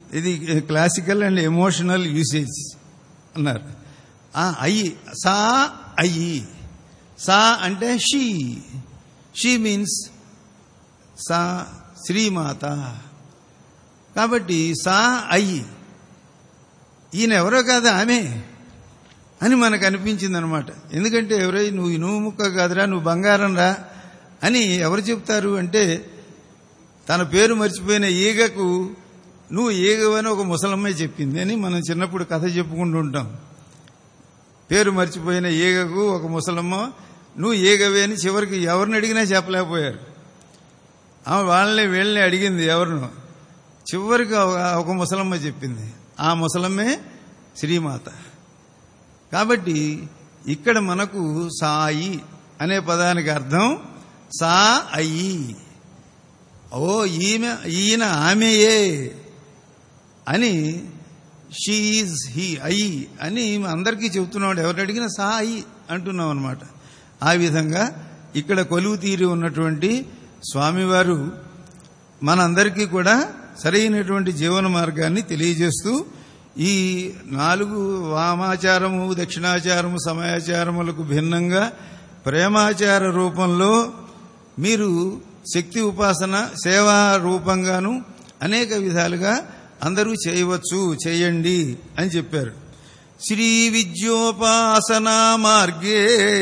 ఇది classical and emotional usage అన్నారు ఆ అయ్యి సా అయ్యి సా అంటే షీ షీ మీన్స్ సా శ్రీమాత కాబట్టి సా అయ్యి ఈయన ఎవరో కాదా ఆమె అని మనకు అనిపించింది అనమాట ఎందుకంటే ఎవరై నువ్వు ఇనుము ముక్క కాదురా నువ్వు బంగారం రా అని ఎవరు చెప్తారు అంటే తన పేరు మర్చిపోయిన ఈగకు నువ్వు ఈగవని ఒక ముసలమ్మే చెప్పింది అని మనం చిన్నప్పుడు కథ చెప్పుకుంటూ ఉంటాం పేరు మర్చిపోయిన ఈగకు ఒక ముసలమ్మ నువ్వు ఈగవే అని చివరికి ఎవరిని అడిగినా చెప్పలేకపోయారు ఆమె వాళ్ళని వీళ్ళని అడిగింది ఎవరినో చివరికి ఒక- ఒక ముసలమ్మ చెప్పింది ఆ ముసలమ్మే శ్రీమాత కాబట్టి ఇక్కడ మనకు సాయి అనే పదానికి అర్థం సా అయి ఓ ఈమె ఈయన ఆమెయే అని షీఈ్ హీ అయి అని అందరికీ చెబుతున్నాడు ఎవరు అడిగినా సా అయి అంటున్నాం అనమాట ఆ విధంగా ఇక్కడ కొలువు తీరి ఉన్నటువంటి స్వామివారు మనందరికీ కూడా సరైనటువంటి జీవన మార్గాన్ని తెలియజేస్తూ ఈ నాలుగు వామాచారము దక్షిణాచారము సమయాచారములకు భిన్నంగా ప్రేమాచార రూపంలో మీరు శక్తి ఉపాసన సేవా రూపంగాను అనేక విధాలుగా అందరూ చేయవచ్చు చేయండి అని చెప్పారు శ్రీ విద్యోపాసనా మార్గే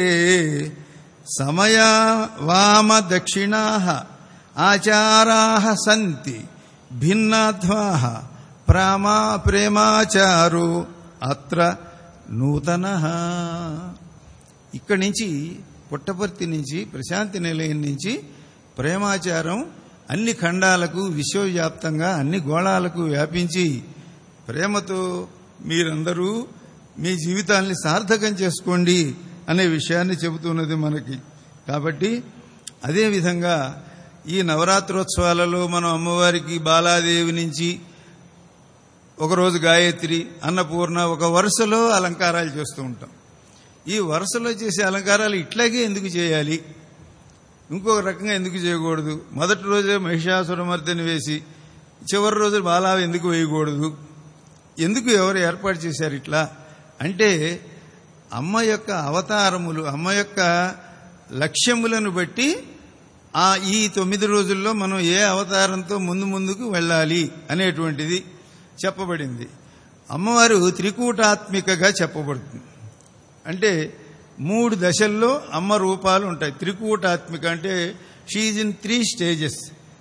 సమయ వామ దక్షిణా ఆచారా సంతి భిన్నాధ్వా ప్రామా ప్రేమాచారో అత్ర నూతన ఇక్కడి నుంచి పుట్టపర్తి నుంచి ప్రశాంతి నిలయం నుంచి ప్రేమాచారం అన్ని ఖండాలకు విశ్వవ్యాప్తంగా అన్ని గోళాలకు వ్యాపించి ప్రేమతో మీరందరూ మీ జీవితాల్ని సార్థకం చేసుకోండి అనే విషయాన్ని చెబుతున్నది మనకి కాబట్టి అదేవిధంగా ఈ నవరాత్రోత్సవాలలో మనం అమ్మవారికి బాలాదేవి నుంచి ఒకరోజు గాయత్రి అన్నపూర్ణ ఒక వరుసలో అలంకారాలు చేస్తూ ఉంటాం ఈ వరుసలో చేసే అలంకారాలు ఇట్లాగే ఎందుకు చేయాలి ఇంకొక రకంగా ఎందుకు చేయకూడదు మొదటి రోజే మహిషాసురమర్దిని వేసి చివరి రోజు బాలా ఎందుకు వేయకూడదు ఎందుకు ఎవరు ఏర్పాటు చేశారు ఇట్లా అంటే అమ్మ యొక్క అవతారములు అమ్మ యొక్క లక్ష్యములను బట్టి ఆ ఈ తొమ్మిది రోజుల్లో మనం ఏ అవతారంతో ముందు ముందుకు వెళ్ళాలి అనేటువంటిది చెప్పబడింది అమ్మవారు త్రికూటాత్మికగా చెప్పబడుతుంది అంటే మూడు దశల్లో అమ్మ రూపాలు ఉంటాయి త్రికూటాత్మిక అంటే షీజ్ ఇన్ త్రీ స్టేజెస్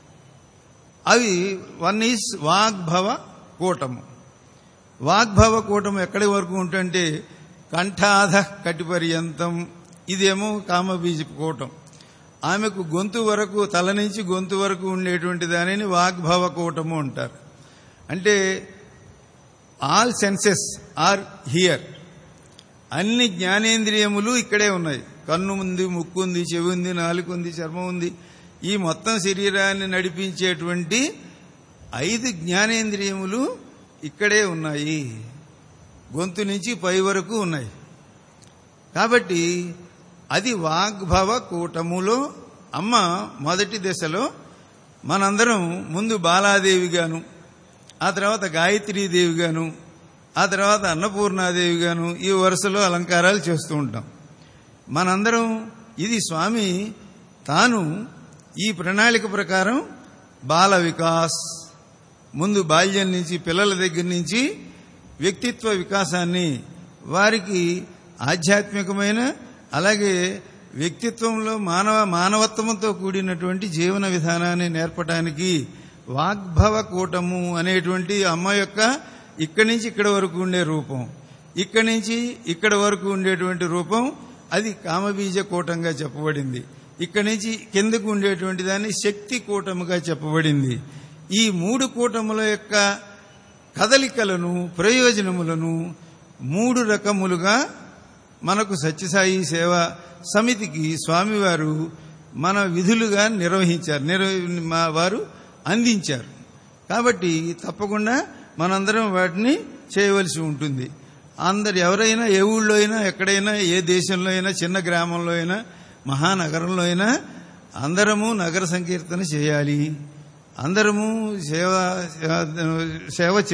అవి వన్ ఈజ్ వాగ్భవ కూటము వాగ్భవ కూటము ఎక్కడి వరకు ఉంటుంటే కంఠాధ కటిపర్యంతం ఇదేమో కామబీజ కూటం ఆమెకు గొంతు వరకు తల నుంచి గొంతు వరకు ఉండేటువంటి దానిని వాగ్భవ కూటము అంటారు అంటే ఆల్ సెన్సెస్ ఆర్ హియర్ అన్ని జ్ఞానేంద్రియములు ఇక్కడే ఉన్నాయి కన్ను ఉంది ముక్కు ఉంది చెవి ఉంది నాలుగు ఉంది చర్మం ఉంది ఈ మొత్తం శరీరాన్ని నడిపించేటువంటి ఐదు జ్ఞానేంద్రియములు ఇక్కడే ఉన్నాయి గొంతు నుంచి పై వరకు ఉన్నాయి కాబట్టి అది వాగ్భవ కూటములో అమ్మ మొదటి దశలో మనందరం ముందు బాలాదేవిగాను ఆ తర్వాత గాయత్రీదేవిగాను ఆ తర్వాత అన్నపూర్ణాదేవిగాను ఈ వరుసలో అలంకారాలు చేస్తూ ఉంటాం మనందరం ఇది స్వామి తాను ఈ ప్రణాళిక ప్రకారం బాల వికాస్ ముందు బాల్యం నుంచి పిల్లల దగ్గర నుంచి వ్యక్తిత్వ వికాసాన్ని వారికి ఆధ్యాత్మికమైన అలాగే వ్యక్తిత్వంలో మానవ మానవత్వంతో కూడినటువంటి జీవన విధానాన్ని నేర్పడానికి వాగ్భవ కూటము అనేటువంటి అమ్మ యొక్క ఇక్కడి నుంచి ఇక్కడ వరకు ఉండే రూపం ఇక్కడి నుంచి ఇక్కడ వరకు ఉండేటువంటి రూపం అది కామబీజ కూటంగా చెప్పబడింది ఇక్కడి నుంచి కిందకు ఉండేటువంటి దాన్ని శక్తి కూటముగా చెప్పబడింది ఈ మూడు కూటముల యొక్క కదలికలను ప్రయోజనములను మూడు రకములుగా మనకు సత్యసాయి సేవ సమితికి స్వామివారు మన విధులుగా నిర్వహించారు నిర్వ మా వారు అందించారు కాబట్టి తప్పకుండా మనందరం వాటిని చేయవలసి ఉంటుంది అందరు ఎవరైనా ఏ ఊళ్ళో అయినా ఎక్కడైనా ఏ దేశంలో అయినా చిన్న గ్రామంలో అయినా మహానగరంలో అయినా అందరము నగర సంకీర్తన చేయాలి అందరము సేవ సేవ